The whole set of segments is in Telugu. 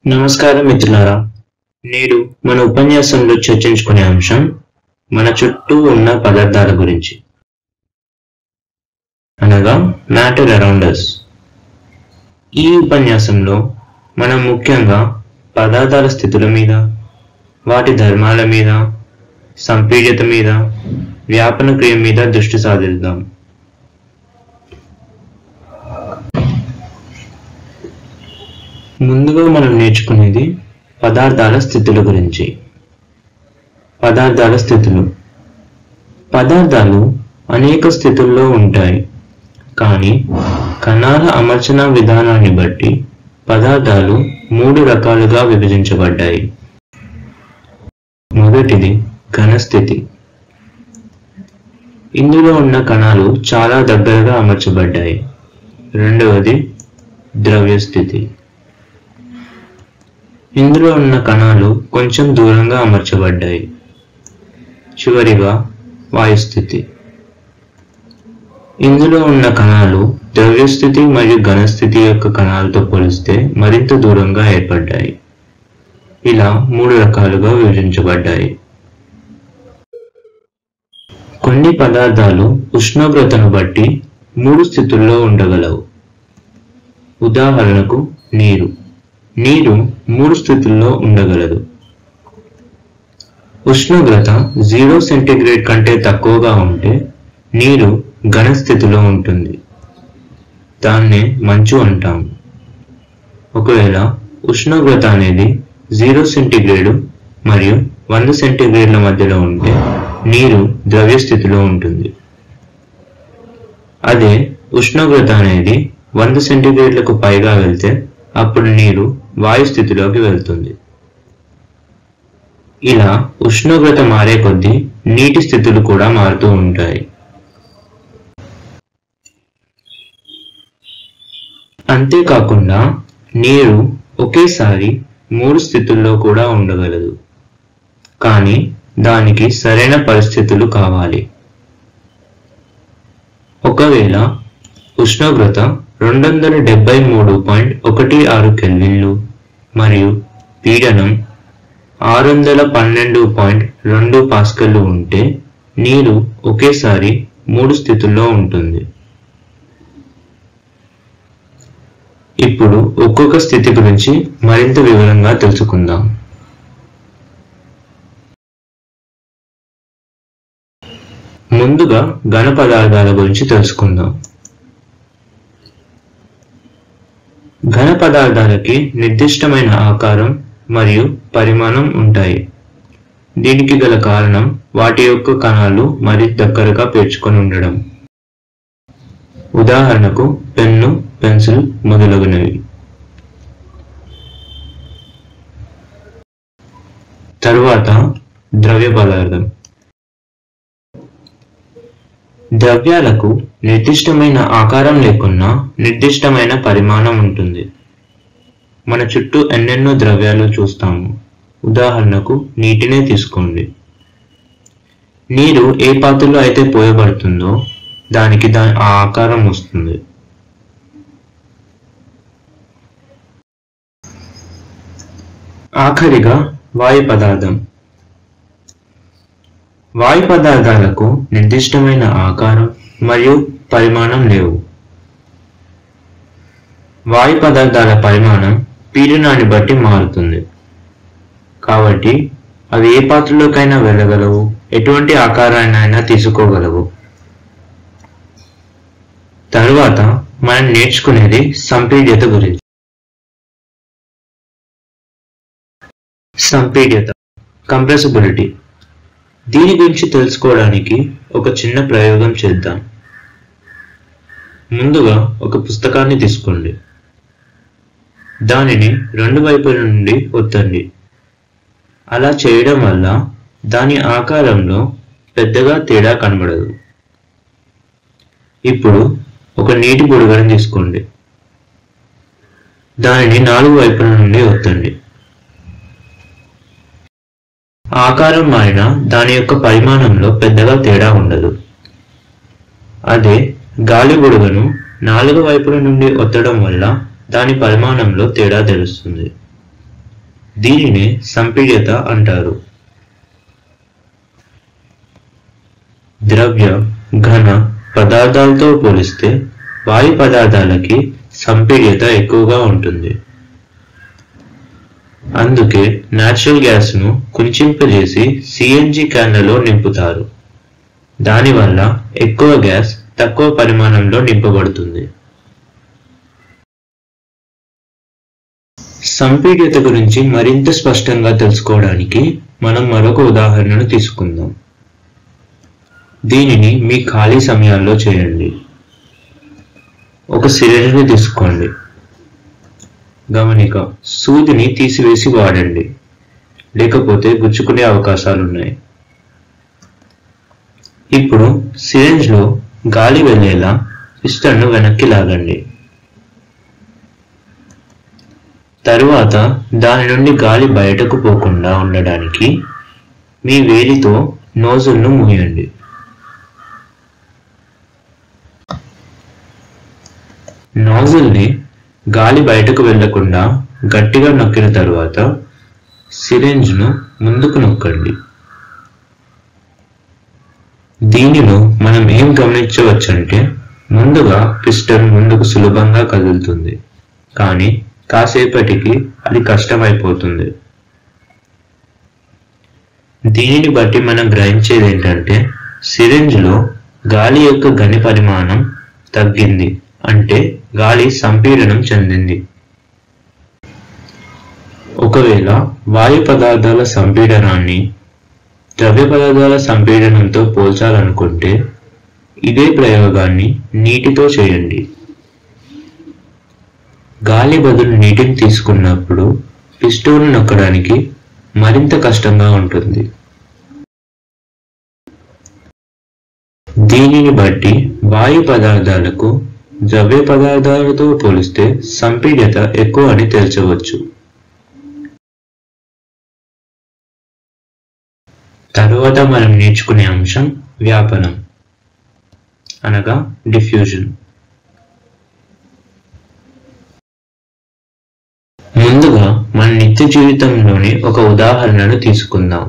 నమస్కారం మిత్రులారా నేడు మన ఉపన్యాసంలో చర్చించుకునే అంశం మన చుట్టూ ఉన్న పదార్థాల గురించి అనగా మ్యాటర్ అరౌండ్ అస్ ఈ ఉపన్యాసంలో మనం ముఖ్యంగా పదార్థాల స్థితుల మీద వాటి ధర్మాల మీద సంపీడ్యత మీద వ్యాపన క్రియ మీద దృష్టి సాధిద్దాం ముందుగా మనం నేర్చుకునేది పదార్థాల స్థితుల గురించి పదార్థాల స్థితులు పదార్థాలు అనేక స్థితుల్లో ఉంటాయి కానీ కణాల అమర్చన విధానాన్ని బట్టి పదార్థాలు మూడు రకాలుగా విభజించబడ్డాయి మొదటిది ఘనస్థితి ఇందులో ఉన్న కణాలు చాలా దగ్గరగా అమర్చబడ్డాయి రెండవది ద్రవ్య స్థితి ఇందులో ఉన్న కణాలు కొంచెం దూరంగా అమర్చబడ్డాయి చివరిగా వాయుస్థితి ఇందులో ఉన్న కణాలు ద్రవ్యస్థితి మరియు ఘనస్థితి యొక్క కణాలతో పోలిస్తే మరింత దూరంగా ఏర్పడ్డాయి ఇలా మూడు రకాలుగా విభజించబడ్డాయి కొన్ని పదార్థాలు ఉష్ణోగ్రతను బట్టి మూడు స్థితుల్లో ఉండగలవు ఉదాహరణకు నీరు నీరు మూడు స్థితుల్లో ఉండగలదు ఉష్ణోగ్రత జీరో సెంటీగ్రేడ్ కంటే తక్కువగా ఉంటే నీరు ఘన స్థితిలో ఉంటుంది దాన్నే మంచు అంటాము ఒకవేళ ఉష్ణోగ్రత అనేది జీరో సెంటీగ్రేడు మరియు వంద సెంటీగ్రేడ్ల మధ్యలో ఉంటే నీరు ద్రవ్య స్థితిలో ఉంటుంది అదే ఉష్ణోగ్రత అనేది వంద సెంటీగ్రేడ్లకు పైగా వెళ్తే అప్పుడు నీరు వాయు స్థితిలోకి వెళ్తుంది ఇలా ఉష్ణోగ్రత మారే కొద్దీ నీటి స్థితులు కూడా మారుతూ ఉంటాయి అంతేకాకుండా నీరు ఒకేసారి మూడు స్థితుల్లో కూడా ఉండగలదు కానీ దానికి సరైన పరిస్థితులు కావాలి ఒకవేళ ఉష్ణోగ్రత రెండు వందల డెబ్బై మూడు పాయింట్ ఒకటి ఆరు కెల్విన్లు మరియు పీడనం ఆరు వందల పన్నెండు పాయింట్ రెండు పాస్కల్లు ఉంటే నీరు ఒకేసారి మూడు స్థితుల్లో ఉంటుంది ఇప్పుడు ఒక్కొక్క స్థితి గురించి మరింత వివరంగా తెలుసుకుందాం ముందుగా ఘన పదార్థాల గురించి తెలుసుకుందాం ఘన పదార్థాలకి నిర్దిష్టమైన ఆకారం మరియు పరిమాణం ఉంటాయి దీనికి గల కారణం వాటి యొక్క కణాలు మరి దగ్గరగా పేర్చుకొని ఉండడం ఉదాహరణకు పెన్ను పెన్సిల్ మొదలగునవి తరువాత ద్రవ్య పదార్థం ద్రవ్యాలకు నిర్దిష్టమైన ఆకారం లేకున్నా నిర్దిష్టమైన పరిమాణం ఉంటుంది మన చుట్టూ ఎన్నెన్నో ద్రవ్యాలు చూస్తాము ఉదాహరణకు నీటినే తీసుకోండి నీరు ఏ పాత్రలో అయితే పోయబడుతుందో దానికి దా ఆ ఆకారం వస్తుంది ఆఖరిగా వాయు పదార్థం వాయు పదార్థాలకు నిర్దిష్టమైన ఆకారం మరియు పరిమాణం లేవు వాయు పదార్థాల పరిమాణం పీడనాన్ని బట్టి మారుతుంది కాబట్టి అవి ఏ పాత్రలోకైనా వెళ్ళగలవు ఎటువంటి ఆకారాన్నైనా తీసుకోగలవు తరువాత మనం నేర్చుకునేది సంపీడ్యత గురించి సంపీడ్యత కంప్రెసిబిలిటీ దీని గురించి తెలుసుకోవడానికి ఒక చిన్న ప్రయోగం చేద్దాం ముందుగా ఒక పుస్తకాన్ని తీసుకోండి దానిని రెండు వైపుల నుండి ఒత్తండి అలా చేయడం వల్ల దాని ఆకారంలో పెద్దగా తేడా కనబడదు ఇప్పుడు ఒక నీటి బుడగని తీసుకోండి దానిని నాలుగు వైపుల నుండి ఒత్తండి ఆకారం మారినా దాని యొక్క పరిమాణంలో పెద్దగా తేడా ఉండదు అదే గాలి బుడగను నాలుగు వైపుల నుండి ఒత్తడం వల్ల దాని పరిమాణంలో తేడా తెలుస్తుంది దీనినే సంపీడ్యత అంటారు ద్రవ్య ఘన పదార్థాలతో పోలిస్తే వాయు పదార్థాలకి సంపీడ్యత ఎక్కువగా ఉంటుంది అందుకే న్యాచురల్ గ్యాస్ను కుంచింపజేసి సిఎన్జి క్యాన్లలో నింపుతారు దానివల్ల ఎక్కువ గ్యాస్ తక్కువ పరిమాణంలో నింపబడుతుంది సంపీడ్యత గురించి మరింత స్పష్టంగా తెలుసుకోవడానికి మనం మరొక ఉదాహరణను తీసుకుందాం దీనిని మీ ఖాళీ సమయాల్లో చేయండి ఒక సిలిండర్ని తీసుకోండి గమనిక సూదిని తీసివేసి వాడండి లేకపోతే గుచ్చుకునే అవకాశాలున్నాయి ఇప్పుడు సిరింజ్లో గాలి వెళ్ళేలా పిస్టన్ను వెనక్కి లాగండి తరువాత దాని నుండి గాలి బయటకు పోకుండా ఉండడానికి మీ వేలితో నోజుల్ను మూయండి నోజుల్ని గాలి బయటకు వెళ్లకుండా గట్టిగా నొక్కిన తరువాత సిరింజ్ను ముందుకు నొక్కండి దీనిలో మనం ఏం గమనించవచ్చంటే ముందుగా పిస్టన్ ముందుకు సులభంగా కదులుతుంది కానీ కాసేపటికి అది కష్టమైపోతుంది దీనిని బట్టి మనం గ్రహించేది ఏంటంటే సిరింజ్లో గాలి యొక్క గని పరిమాణం తగ్గింది అంటే గాలి సంపీడనం చెందింది ఒకవేళ వాయు పదార్థాల సంపీడనాన్ని ద్రవ్య పదార్థాల సంపీడనంతో పోల్చాలనుకుంటే ఇదే ప్రయోగాన్ని నీటితో చేయండి గాలి బదులు నీటిని తీసుకున్నప్పుడు పిస్టోన్ నొక్కడానికి మరింత కష్టంగా ఉంటుంది దీనిని బట్టి వాయు పదార్థాలకు ద్రవ్య పదార్థాలతో పోలిస్తే సంపీడ్యత ఎక్కువ అని తేల్చవచ్చు తరువాత మనం నేర్చుకునే అంశం వ్యాపనం అనగా డిఫ్యూజన్ ముందుగా మన నిత్య జీవితంలోని ఒక ఉదాహరణను తీసుకుందాం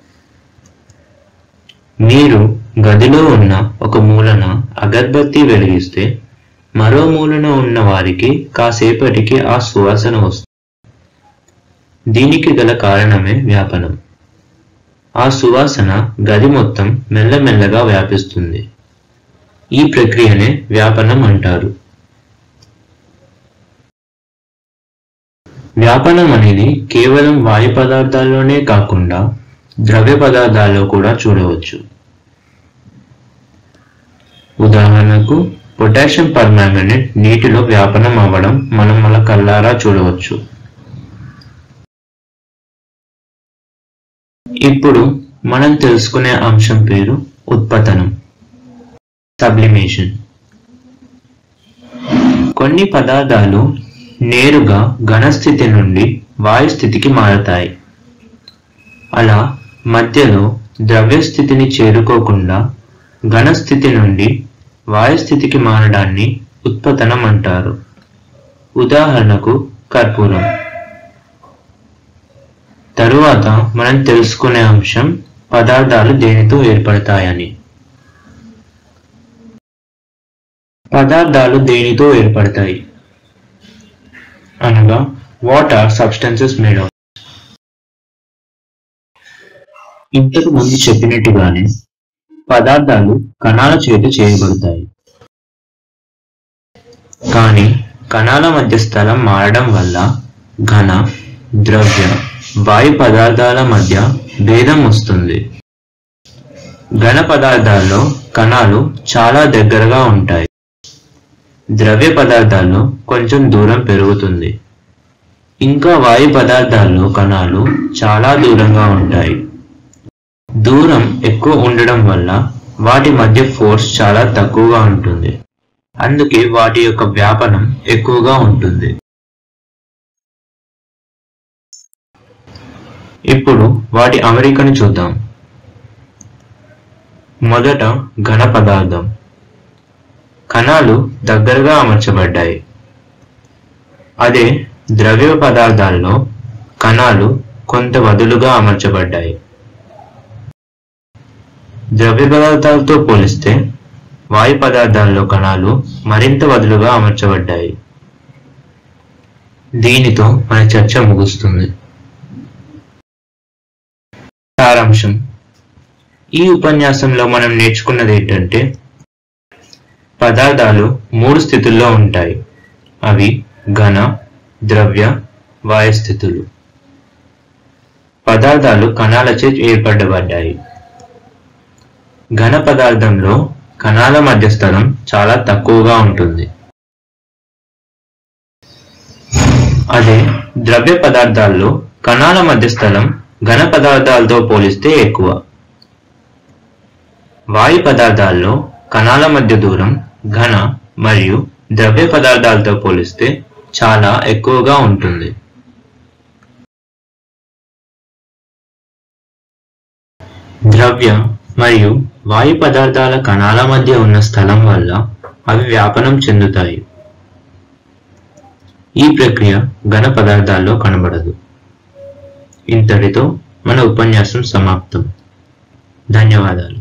మీరు గదిలో ఉన్న ఒక మూలన అగర్బత్తి వెలిగిస్తే మరో మూలన ఉన్న వారికి కాసేపటికి ఆ సువాసన వస్తుంది దీనికి గల కారణమే వ్యాపనం ఆ సువాసన గది మొత్తం మెల్లమెల్లగా వ్యాపిస్తుంది ఈ ప్రక్రియనే వ్యాపనం అంటారు వ్యాపనం అనేది కేవలం వాయు పదార్థాల్లోనే కాకుండా ద్రవ్య పదార్థాల్లో కూడా చూడవచ్చు ఉదాహరణకు పొటాషియం పర్మాంగనేట్ నీటిలో వ్యాపనం అవ్వడం మనం మన కళ్ళారా చూడవచ్చు ఇప్పుడు మనం తెలుసుకునే అంశం పేరు ఉత్పతనం సబ్లిమేషన్ కొన్ని పదార్థాలు నేరుగా ఘనస్థితి నుండి వాయుస్థితికి మారతాయి అలా మధ్యలో ద్రవ్య స్థితిని చేరుకోకుండా ఘనస్థితి నుండి వాయుస్థితికి మారడాన్ని ఉత్పతనం అంటారు ఉదాహరణకు కర్పూరం తరువాత మనం తెలుసుకునే అంశం పదార్థాలు దేనితో ఏర్పడతాయని పదార్థాలు దేనితో ఏర్పడతాయి అనగా what are substances made of ఇంతకు ముందు చెప్పినట్టుగానే పదార్థాలు కణాల చేత చేయబడతాయి కానీ కణాల మధ్య స్థలం మారడం వల్ల ఘన ద్రవ్య వాయు పదార్థాల మధ్య భేదం వస్తుంది ఘన పదార్థాల్లో కణాలు చాలా దగ్గరగా ఉంటాయి ద్రవ్య పదార్థాల్లో కొంచెం దూరం పెరుగుతుంది ఇంకా వాయు పదార్థాల్లో కణాలు చాలా దూరంగా ఉంటాయి దూరం ఎక్కువ ఉండడం వల్ల వాటి మధ్య ఫోర్స్ చాలా తక్కువగా ఉంటుంది అందుకే వాటి యొక్క వ్యాపనం ఎక్కువగా ఉంటుంది ఇప్పుడు వాటి అమరికను చూద్దాం మొదట ఘన పదార్థం కణాలు దగ్గరగా అమర్చబడ్డాయి అదే ద్రవ్య పదార్థాల్లో కణాలు కొంత వదులుగా అమర్చబడ్డాయి ద్రవ్య పదార్థాలతో పోలిస్తే వాయు పదార్థాల్లో కణాలు మరింత వదులుగా అమర్చబడ్డాయి దీనితో మన చర్చ ముగుస్తుంది సారాంశం ఈ ఉపన్యాసంలో మనం నేర్చుకున్నది ఏంటంటే పదార్థాలు మూడు స్థితుల్లో ఉంటాయి అవి ఘన ద్రవ్య వాయు స్థితులు పదార్థాలు కణాలచే ఏర్పడబడ్డాయి ఘన పదార్థంలో కణాల మధ్య స్థలం చాలా తక్కువగా ఉంటుంది అదే ద్రవ్య పదార్థాల్లో కణాల మధ్య స్థలం ఘన పదార్థాలతో పోలిస్తే ఎక్కువ వాయు పదార్థాల్లో కణాల మధ్య దూరం ఘన మరియు ద్రవ్య పదార్థాలతో పోలిస్తే చాలా ఎక్కువగా ఉంటుంది ద్రవ్య మరియు వాయు పదార్థాల కణాల మధ్య ఉన్న స్థలం వల్ల అవి వ్యాపనం చెందుతాయి ఈ ప్రక్రియ ఘన పదార్థాల్లో కనబడదు ఇంతటితో మన ఉపన్యాసం సమాప్తం ధన్యవాదాలు